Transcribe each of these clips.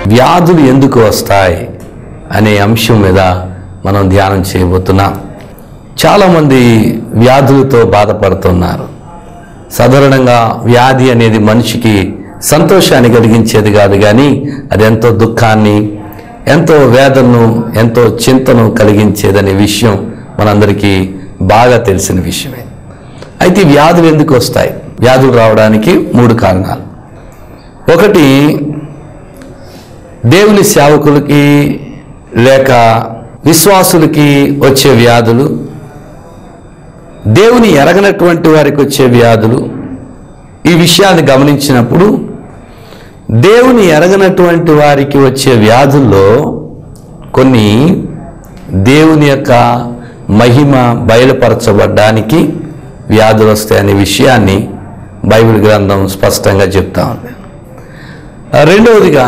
వ్యాధులు ఎందుకు వస్తాయి అనే అంశం మీద మనం ధ్యానం చేయబోతున్నాం చాలామంది వ్యాధులతో బాధపడుతున్నారు సాధారణంగా వ్యాధి అనేది మనిషికి సంతోషాన్ని కలిగించేది కాదు కానీ అది ఎంతో దుఃఖాన్ని ఎంతో వేదనను ఎంతో చింతను కలిగించేదనే విషయం మనందరికీ బాగా తెలిసిన విషయమే అయితే ఈ వ్యాధులు ఎందుకు వస్తాయి వ్యాధులు రావడానికి మూడు కారణాలు ఒకటి దేవుని సేవకులకి లేక విశ్వాసులకి వచ్చే వ్యాధులు దేవుని ఎరగనటువంటి వారికి వచ్చే వ్యాధులు ఈ విషయాన్ని గమనించినప్పుడు దేవుని ఎరగనటువంటి వారికి వచ్చే వ్యాధుల్లో కొన్ని దేవుని యొక్క మహిమ బయలుపరచబడ్డానికి వ్యాధులు వస్తాయనే విషయాన్ని బైబిల్ గ్రంథం స్పష్టంగా చెప్తా ఉంది రెండవదిగా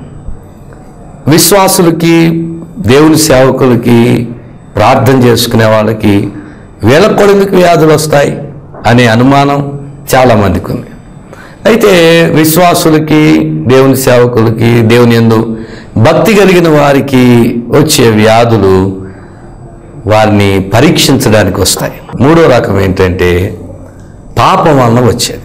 విశ్వాసులకి దేవుని సేవకులకి ప్రార్థన చేసుకునే వాళ్ళకి వీళ్ళకు కూడా ఎందుకు వ్యాధులు వస్తాయి అనే అనుమానం చాలామందికి ఉంది అయితే విశ్వాసులకి దేవుని సేవకులకి దేవుని ఎందు భక్తి కలిగిన వారికి వచ్చే వ్యాధులు వారిని పరీక్షించడానికి వస్తాయి మూడో రకం ఏంటంటే పాపం వలన వచ్చేది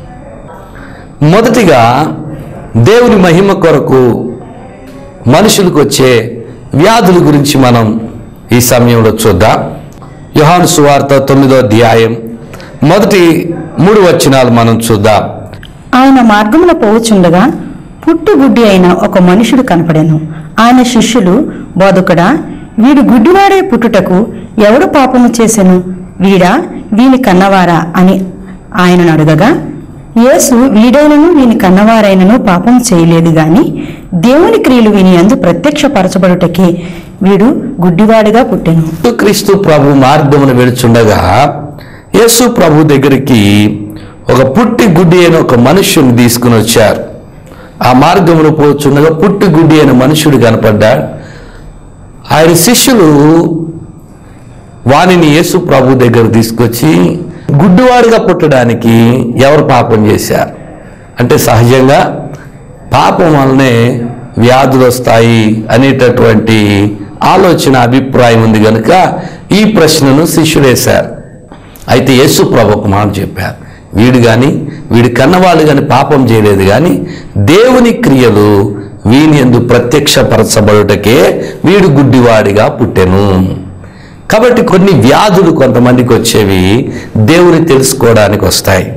మొదటిగా దేవుని మహిమ కొరకు మనుషులకు వచ్చే వ్యాధుల గురించి మనం ఈ సమయంలో చూద్దాం యోహాను సువార్త తొమ్మిదో అధ్యాయం మొదటి మూడు వచనాలు మనం చూద్దాం ఆయన మార్గమున పోవుచుండగా పుట్టుగుడ్డి అయిన ఒక మనుషుడు కనపడెను ఆయన శిష్యులు బోధకుడా వీడు గుడ్డివాడే పుట్టుటకు ఎవడు పాపము చేసెను వీడా వీని కన్నవారా అని ఆయనను అడగగా యేసు వీడైనను వీని కన్నవారైనను పాపం చేయలేదు గాని దేవుని క్రియలు వీని అందు ప్రత్యక్షపరచబడుటకే వీడు గుడ్డివాడిగా పుట్టెను క్రీస్తు ప్రభు మార్గమును వెళుచుండగా యేసు ప్రభు దగ్గరికి ఒక పుట్టి గుడ్డి అయిన ఒక మనుష్యుని తీసుకుని వచ్చారు ఆ మార్గమును పోచుండగా పుట్టి గుడ్డి అయిన మనుషుడు కనపడ్డాడు ఆయన శిష్యులు వానిని యేసు ప్రభు దగ్గర తీసుకొచ్చి గుడ్డివాడిగా పుట్టడానికి ఎవరు పాపం చేశారు అంటే సహజంగా పాపం వల్లనే వ్యాధులు వస్తాయి అనేటటువంటి ఆలోచన అభిప్రాయం ఉంది కనుక ఈ ప్రశ్నను శిష్యులు వేశారు అయితే యేసు ప్రభు ఒక మాట చెప్పారు వీడు కానీ వీడి కన్నవాళ్ళు కానీ పాపం చేయలేదు కానీ దేవుని క్రియలు వీని ఎందు ప్రత్యక్షపరచబడుటకే వీడు గుడ్డివాడిగా పుట్టెను కాబట్టి కొన్ని వ్యాధులు కొంతమందికి వచ్చేవి దేవుని తెలుసుకోవడానికి వస్తాయి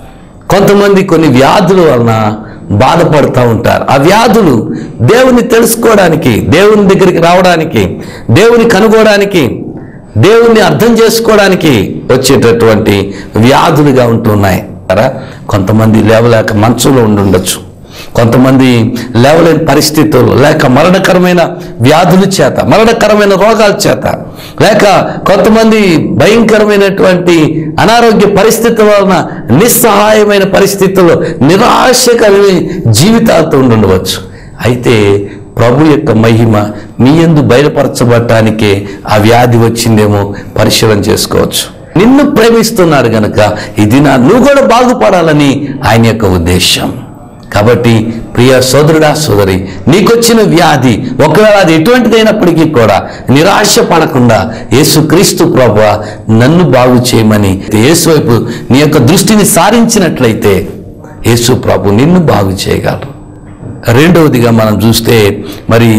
కొంతమంది కొన్ని వ్యాధుల వలన బాధపడుతూ ఉంటారు ఆ వ్యాధులు దేవుని తెలుసుకోవడానికి దేవుని దగ్గరికి రావడానికి దేవుని కనుగోవడానికి దేవుణ్ణి అర్థం చేసుకోవడానికి వచ్చేటటువంటి వ్యాధులుగా ఉంటున్నాయి కదా కొంతమంది లేవలేక మంచంలో ఉండి ఉండొచ్చు కొంతమంది లేవలేని పరిస్థితులు లేక మరణకరమైన వ్యాధుల చేత మరణకరమైన రోగాల చేత లేక కొంతమంది భయంకరమైనటువంటి అనారోగ్య పరిస్థితుల వలన నిస్సహాయమైన పరిస్థితుల్లో నిరాశ కలిగి జీవితాలతో ఉండుండవచ్చు అయితే ప్రభు యొక్క మహిమ మీ ఎందు బయలుపరచబడటానికే ఆ వ్యాధి వచ్చిందేమో పరిశీలన చేసుకోవచ్చు నిన్ను ప్రేమిస్తున్నాడు గనక ఇది నా నువ్వు కూడా బాగుపడాలని ఆయన యొక్క ఉద్దేశం కాబట్టి ప్రియ సోదరుడా సోదరి నీకొచ్చిన వ్యాధి ఒకవేళ అది ఎటువంటిదైనప్పటికీ కూడా నిరాశ పడకుండా యేసుక్రీస్తు ప్రభు నన్ను బాగు చేయమని యేసు వైపు నీ యొక్క దృష్టిని సారించినట్లయితే యేసు ప్రభు నిన్ను బాగు చేయగలరు రెండవదిగా మనం చూస్తే మరి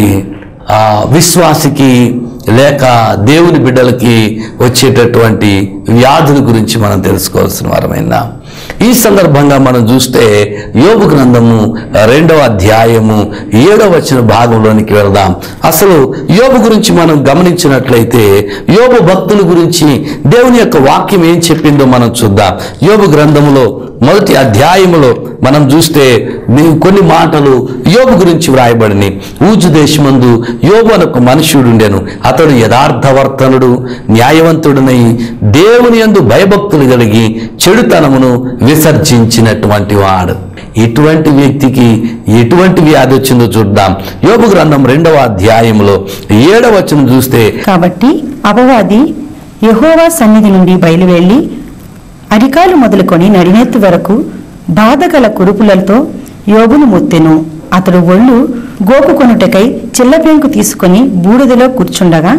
ఆ విశ్వాసికి లేక దేవుని బిడ్డలకి వచ్చేటటువంటి వ్యాధుల గురించి మనం తెలుసుకోవాల్సిన వారమైనా ఈ సందర్భంగా మనం చూస్తే యోగు గ్రంథము రెండవ అధ్యాయము ఏడవ వచ్చిన భాగంలోనికి వెళదాం అసలు యోగు గురించి మనం గమనించినట్లయితే యోగు భక్తుల గురించి దేవుని యొక్క వాక్యం ఏం చెప్పిందో మనం చూద్దాం యోగు గ్రంథములో మొదటి అధ్యాయములో మనం చూస్తే మీ- కొన్ని మాటలు యోబు గురించి వ్రాయబడినాయి ఊజు దేశమందు యోబు అని ఒక మనుష్యుడు ఉండెను అతడు యథార్థవర్తనుడు న్యాయవంతుడునై దేవుని యందు భయభక్తులు కలిగి చెడుతనమును విసర్జించినటువంటి వాడు ఇటువంటి వ్యక్తికి ఎటువంటి వ్యాధి వచ్చిందో చూద్దాం యోబు గ్రంథం రెండవ అధ్యాయంలో ఏడవ వచనం చూస్తే కాబట్టి అపవాది యెహోవా సన్నిధి నుండి బయలువెళ్ళి అరికాలు మొదలుకొని నడినెత్తి వరకు బాధగల కురుపులతో యోగును ముత్తెను అతడు ఒళ్ళు గోకుకొనుటకై చిల్లపెంకు తీసుకొని బూడిదలో కూర్చుండగా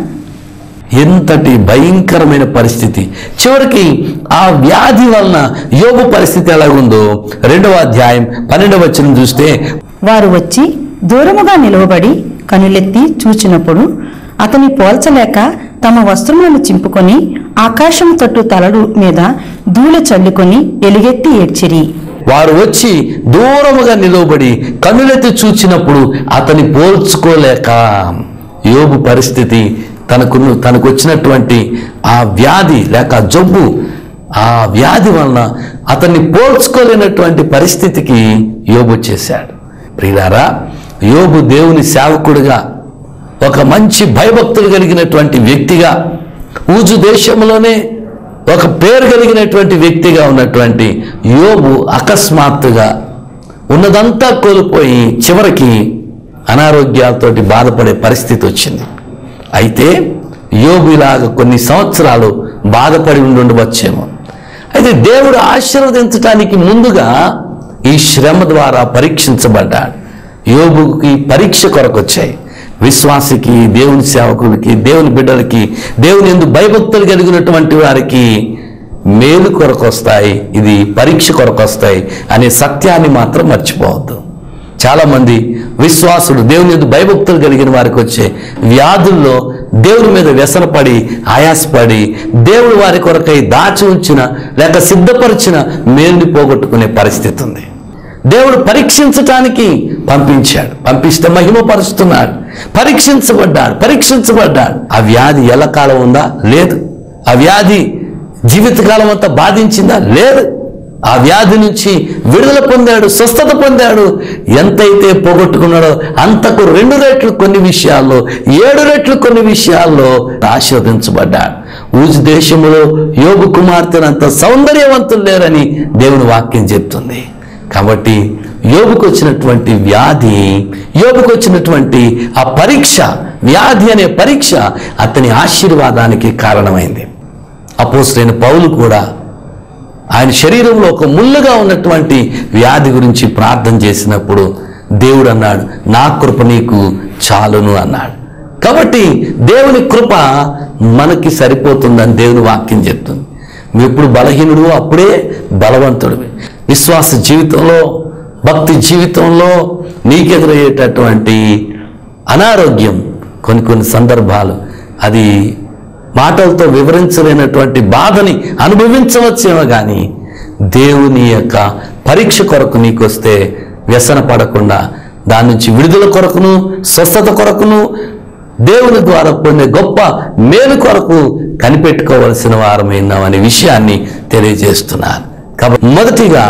ఎంతటి భయంకరమైన పరిస్థితి చివరికి ఆ వ్యాధి వలన యోగు పరిస్థితి ఎలాగుందో రెండవ అధ్యాయం పన్నెండవ వచనం చూస్తే వారు వచ్చి దూరముగా నిలువబడి కనులెత్తి చూచినప్పుడు అతని పోల్చలేక తమ వస్త్రములను చింపుకొని ఆకాశం తట్టు తలడు మీద ధూళి చల్లుకొని ఎలుగెత్తి ఏడ్చిరి వారు వచ్చి దూరముగా నిలవబడి కన్నులెత్తి చూచినప్పుడు అతని పోల్చుకోలేక యోబు పరిస్థితి తనకు తనకు వచ్చినటువంటి ఆ వ్యాధి లేక ఆ జబ్బు ఆ వ్యాధి వలన అతన్ని పోల్చుకోలేనటువంటి పరిస్థితికి యోబు వచ్చేసాడు ప్రియులారా యోబు దేవుని సేవకుడిగా ఒక మంచి భయభక్తులు కలిగినటువంటి వ్యక్తిగా ఊజు దేశంలోనే ఒక పేరు కలిగినటువంటి వ్యక్తిగా ఉన్నటువంటి యోబు అకస్మాత్తుగా ఉన్నదంతా కోల్పోయి చివరికి అనారోగ్యాలతోటి బాధపడే పరిస్థితి వచ్చింది అయితే యోబు ఇలాగ కొన్ని సంవత్సరాలు బాధపడి ఉండి ఉండవచ్చేమో అయితే దేవుడు ఆశీర్వదించడానికి ముందుగా ఈ శ్రమ ద్వారా పరీక్షించబడ్డాడు యోబుకి పరీక్ష కొరకు వచ్చాయి విశ్వాసికి దేవుని సేవకుడికి దేవుని బిడ్డలకి దేవుని ఎందు భయభక్తులు కలిగినటువంటి వారికి మేలు కొరకు వస్తాయి ఇది పరీక్ష కొరకు వస్తాయి అనే సత్యాన్ని మాత్రం మర్చిపోవద్దు చాలామంది విశ్వాసులు దేవుని ఎందు భయభక్తులు కలిగిన వారికి వచ్చే వ్యాధుల్లో దేవుని మీద వ్యసనపడి ఆయాసపడి దేవుడు వారి కొరకై దాచి ఉంచిన లేక సిద్ధపరిచిన మేలుని పోగొట్టుకునే పరిస్థితి ఉంది దేవుడు పరీక్షించటానికి పంపించాడు పంపిస్తే మహిమపరుస్తున్నాడు పరీక్షించబడ్డాడు పరీక్షించబడ్డాడు ఆ వ్యాధి ఎల్లకాలం ఉందా లేదు ఆ వ్యాధి జీవితకాలం అంతా బాధించిందా లేదు ఆ వ్యాధి నుంచి విడుదల పొందాడు స్వస్థత పొందాడు ఎంతైతే పోగొట్టుకున్నాడో అంతకు రెండు రెట్లు కొన్ని విషయాల్లో ఏడు రెట్లు కొన్ని విషయాల్లో ఆశీర్వదించబడ్డాడు ఊజు దేశంలో యోగు కుమార్తెనంత సౌందర్యవంతులు లేరని దేవుని వాక్యం చెప్తుంది కాబట్టి యోబుకు వచ్చినటువంటి వ్యాధి యోబుకు వచ్చినటువంటి ఆ పరీక్ష వ్యాధి అనే పరీక్ష అతని ఆశీర్వాదానికి కారణమైంది అపోసరైన పౌలు కూడా ఆయన శరీరంలో ఒక ముళ్ళుగా ఉన్నటువంటి వ్యాధి గురించి ప్రార్థన చేసినప్పుడు దేవుడు అన్నాడు నా కృప నీకు చాలును అన్నాడు కాబట్టి దేవుని కృప మనకి సరిపోతుందని దేవుని వాక్యం చెప్తుంది నువ్వు ఎప్పుడు బలహీనుడు అప్పుడే బలవంతుడు విశ్వాస జీవితంలో భక్తి జీవితంలో నీకెదురయ్యేటటువంటి అనారోగ్యం కొన్ని కొన్ని సందర్భాలు అది మాటలతో వివరించలేనటువంటి బాధని అనుభవించవచ్చేమో కానీ దేవుని యొక్క పరీక్ష కొరకు నీకు వస్తే వ్యసన పడకుండా దాని నుంచి విడుదల కొరకును స్వస్థత కొరకును దేవుని ద్వారా పొందే గొప్ప మేలు కొరకు కనిపెట్టుకోవలసిన వారమైనాం అనే విషయాన్ని తెలియజేస్తున్నాను కాబట్టి మొదటిగా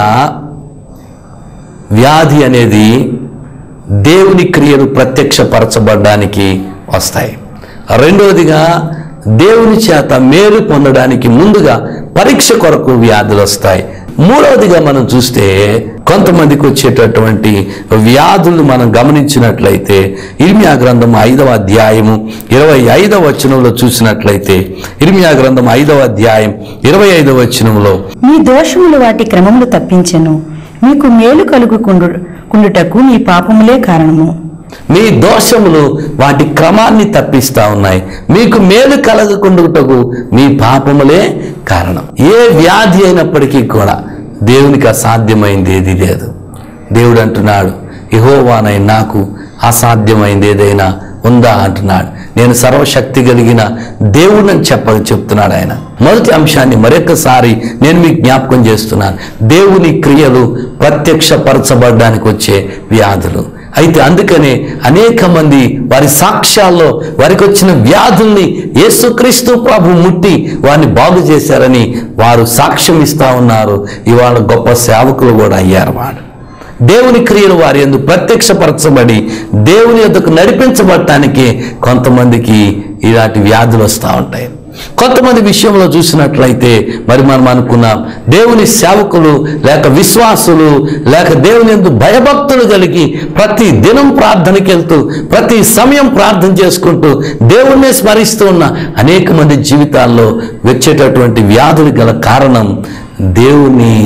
వ్యాధి అనేది దేవుని క్రియలు ప్రత్యక్షపరచబడడానికి వస్తాయి రెండవదిగా దేవుని చేత మేలు పొందడానికి ముందుగా పరీక్ష కొరకు వ్యాధులు వస్తాయి మూడవదిగా మనం చూస్తే కొంతమందికి వచ్చేటటువంటి వ్యాధులు మనం గమనించినట్లయితే ఇర్మియా గ్రంథం ఐదవ అధ్యాయము ఇరవై ఐదవ వచనంలో చూసినట్లయితే ఇర్మియా గ్రంథం ఐదవ అధ్యాయం ఇరవై ఐదవ వచనంలో మీ దోషములు వాటి క్రమములు తప్పించెను మీకు మేలు కలుగుకుండు కుండుటకు మీ పాపములే కారణము మీ దోషములు వాటి క్రమాన్ని తప్పిస్తా ఉన్నాయి మీకు మేలు కలగకుండుటకు మీ పాపములే కారణం ఏ వ్యాధి అయినప్పటికీ కూడా దేవునికి అసాధ్యమైంది ఏది లేదు దేవుడు అంటున్నాడు ఇహోవానై నాకు అసాధ్యమైంది ఏదైనా ఉందా అంటున్నాడు నేను సర్వశక్తి కలిగిన దేవుడిని చెప్ప చెప్తున్నాడు ఆయన మొదటి అంశాన్ని మరొకసారి నేను మీకు జ్ఞాపకం చేస్తున్నాను దేవుని క్రియలు ప్రత్యక్షపరచబడడానికి వచ్చే వ్యాధులు అయితే అందుకనే అనేక మంది వారి సాక్ష్యాల్లో వారికి వచ్చిన వ్యాధుల్ని యేసుక్రీస్తు ప్రభు ముట్టి వారిని బాగు చేశారని వారు సాక్ష్యం ఇస్తా ఉన్నారు ఇవాళ గొప్ప సేవకులు కూడా అయ్యారు వాడు దేవుని క్రియలు వారి ఎందు ప్రత్యక్షపరచబడి దేవుని యొద్దకు నడిపించబడటానికి కొంతమందికి ఇలాంటి వ్యాధులు వస్తూ ఉంటాయి కొంతమంది విషయంలో చూసినట్లయితే మరి మనం అనుకున్నాం దేవుని సేవకులు లేక విశ్వాసులు లేక దేవుని ఎందు భయభక్తులు కలిగి ప్రతి దినం ప్రార్థనకి వెళ్తూ ప్రతి సమయం ప్రార్థన చేసుకుంటూ దేవుణ్ణి స్మరిస్తూ ఉన్న అనేక మంది జీవితాల్లో వచ్చేటటువంటి వ్యాధులు గల కారణం దేవుని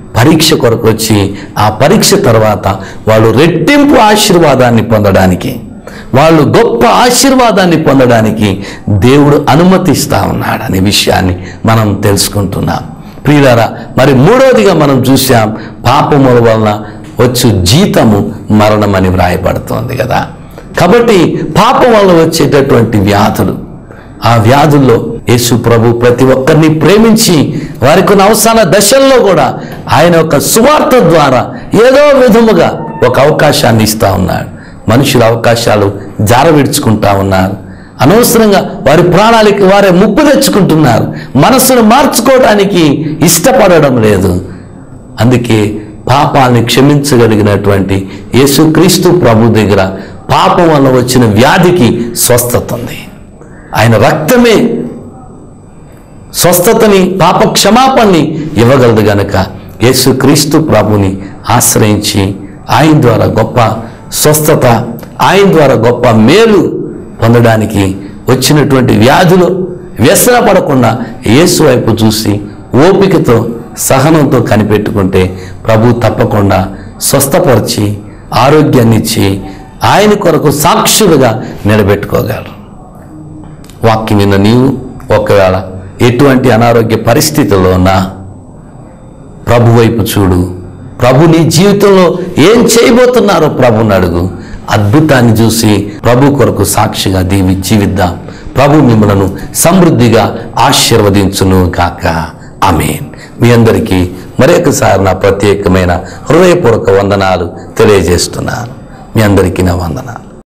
పరీక్ష కొరకు వచ్చి ఆ పరీక్ష తర్వాత వాళ్ళు రెట్టింపు ఆశీర్వాదాన్ని పొందడానికి వాళ్ళు గొప్ప ఆశీర్వాదాన్ని పొందడానికి దేవుడు అనుమతిస్తా ఉన్నాడు అనే విషయాన్ని మనం తెలుసుకుంటున్నాం ప్రియులారా మరి మూడవదిగా మనం చూసాం పాపముల వలన వచ్చు జీతము మరణం అని వ్రాయబడుతోంది కదా కాబట్టి పాపం వల్ల వచ్చేటటువంటి వ్యాధులు ఆ వ్యాధుల్లో యేసు ప్రభు ప్రతి ఒక్కరిని ప్రేమించి వారికి ఉన్న అవసాన దశల్లో కూడా ఆయన యొక్క సువార్త ద్వారా ఏదో విధముగా ఒక అవకాశాన్ని ఇస్తా ఉన్నాడు మనుషుల అవకాశాలు జారవిడ్చుకుంటా ఉన్నారు అనవసరంగా వారి ప్రాణాలకి వారే ముప్పు తెచ్చుకుంటున్నారు మనసును మార్చుకోవడానికి ఇష్టపడడం లేదు అందుకే పాపాన్ని క్షమించగలిగినటువంటి యేసుక్రీస్తు ప్రభు దగ్గర పాపం వల్ల వచ్చిన వ్యాధికి స్వస్థత ఉంది ఆయన రక్తమే స్వస్థతని పాప క్షమాపణని ఇవ్వగలదు గనక యేసుక్రీస్తు ప్రభుని ఆశ్రయించి ఆయన ద్వారా గొప్ప స్వస్థత ఆయన ద్వారా గొప్ప మేలు పొందడానికి వచ్చినటువంటి వ్యాధులు వ్యసన పడకుండా యేసు వైపు చూసి ఓపికతో సహనంతో కనిపెట్టుకుంటే ప్రభు తప్పకుండా స్వస్థపరిచి ఆరోగ్యాన్ని ఇచ్చి ఆయన కొరకు సాక్షులుగా నిలబెట్టుకోగలరు వాక్యం విన్న నీవు ఒకవేళ ఎటువంటి అనారోగ్య పరిస్థితుల్లో ఉన్నా ప్రభు వైపు చూడు ప్రభు నీ జీవితంలో ఏం చేయబోతున్నారో ప్రభుని అడుగు అద్భుతాన్ని చూసి ప్రభు కొరకు సాక్షిగా దీవి జీవిద్దాం ప్రభు మిమ్మలను సమృద్ధిగా ఆశీర్వదించును కాక ఆమేన్ మీ అందరికీ మరొకసారి నా ప్రత్యేకమైన హృదయపూర్వక వందనాలు తెలియజేస్తున్నాను మీ అందరికీ నా వందనాలు